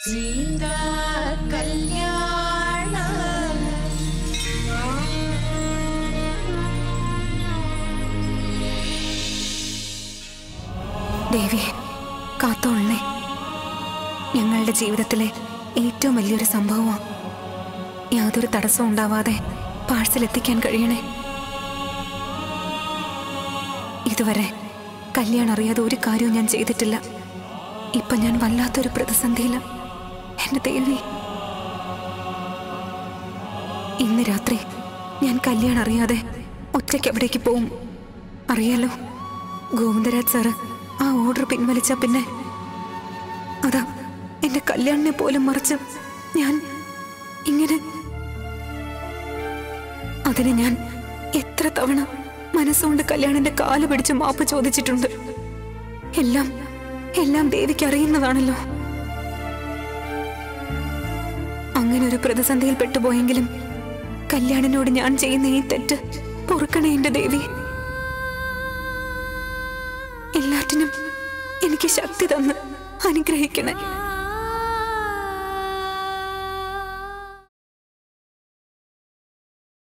സീതാ കല്യാണം ദേവി കാത്തോളണേ ഞങ്ങളുടെ ജീവിതത്തിലെ ഏറ്റവും വലിയൊരു സംഭവമാണ് യാതൊരു തടസ്സവും ഉണ്ടാവാതെ പാഴ്സൽ എത്തിക്കാൻ കഴിയണേ ഇതുവരെ കല്യാണം അറിയാതെ ഒരു കാര്യവും ഞാൻ ചെയ്തിട്ടില്ല ഇപ്പൊ ഞാൻ വല്ലാത്തൊരു പ്രതിസന്ധിയില എന്റെ ദേവി ഇന്ന് രാത്രി ഞാൻ കല്യാണം അറിയാതെ ഒറ്റയ്ക്ക് എവിടേക്ക് പോവും അറിയാലോ ഗോവിന്ദരാജ് സാറ് ആ ഓർഡർ പിൻവലിച്ച പിന്നെ അതാ എന്റെ കല്യാണിനെ പോലും മറിച്ച് ഞാൻ ഇങ്ങനെ അതിന് ഞാൻ എത്ര തവണ മനസ്സുകൊണ്ട് കല്യാണിന്റെ കാല് പിടിച്ച് മാപ്പ് ചോദിച്ചിട്ടുണ്ട് എല്ലാം എല്ലാം ദേവിക്ക് അറിയുന്നതാണല്ലോ അങ്ങനെ ഒരു പ്രതിസന്ധിയിൽ പെട്ടുപോയെങ്കിലും കല്യാണിനോട് ഞാൻ ചെയ്യുന്ന ഈ തെറ്റ് പൊറുക്കണേ എന്റെ ദേവി എല്ലാറ്റിനും എനിക്ക് ശക്തി തന്ന് അനുഗ്രഹിക്കണേ